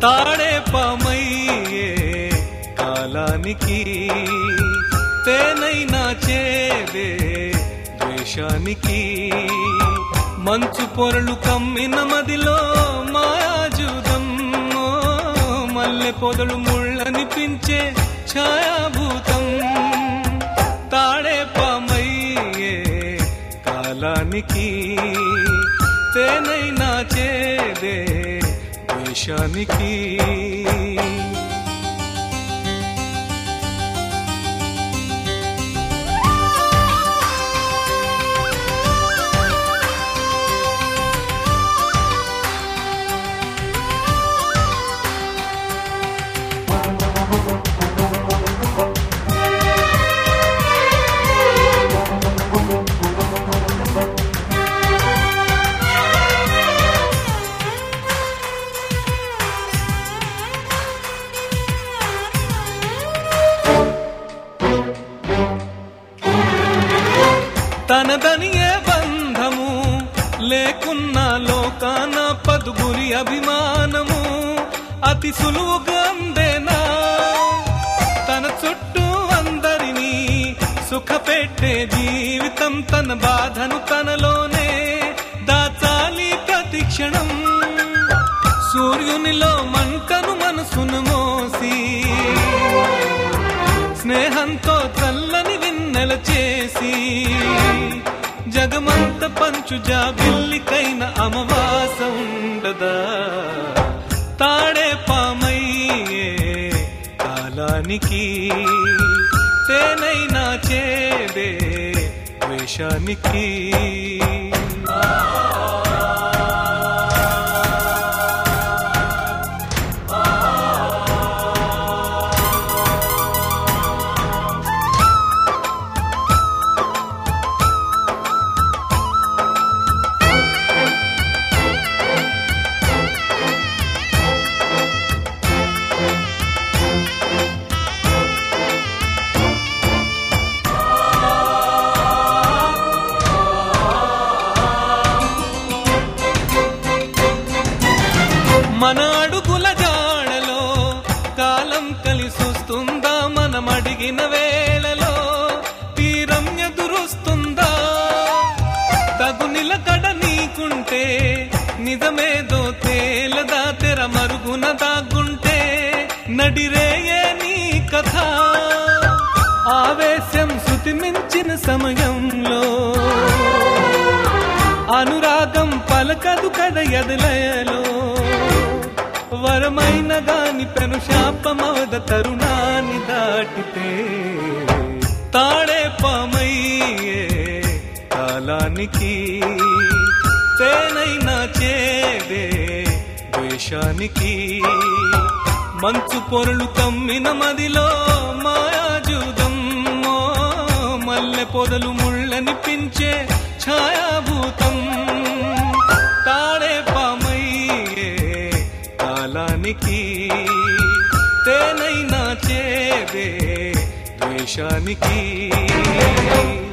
తాడే పామయ్యే కాలానికి తేనైనా చేదే ద్వేషానికి మంచు పొరలు కమ్మిన మదిలో మాయాజూదం ఓ మల్లె పొదలు ముళ్ళనిపించే ఛాయాభూతం తాడే పామయ్యే కాలానికి తేనైనా చేదే ద్వేషానికి తనదని ఏ బంధము లేకున్న లోకాన పదుగురి అభిమానము అతి సులువుగా అందేనా తన చుట్టూ అందరినీ సుఖపెట్టే జీవితం తన బాధను తనలోనే దాచాలి ప్రతి క్షణం సూర్యునిలో మంటను మనసును మోసి స్నేహంతో చల్లని విన్నెల చేసి జగమంత పంచు జాబిల్లికైన అమవాస ఉండదా తాడే పామయ్యే కాలానికి తేనైనా చేదే ద్వేషానికి మన అడుగుల జాడలో కాలం కలిసొస్తుందా మనం అడిగిన వేళలో తీరం ఎదురొస్తుందా తగు నిలకడ నీకుంటే నిజమేదో తేలదా తెర మరుగున దాగుంటే నడిరేయే నీ కథ ఆవేశం శృతి మించిన సమయంలో అనురాగం పలకదు కద ఎదలయలో వరమైన గాని పెను శాపమవద తరుణాన్ని దాటితే తాడే పామయ్యే కాలానికి తేనైనా చేదే ద్వేషానికి మంచు పొరలు కమ్మిన మదిలో మాయాజూదం ఓ మల్లె పొదలు ముళ్ళనిపించే ఛాయాభూతం తాడే పామయ్యే కాలానికి తేనైనా చేదే ద్వేషానికి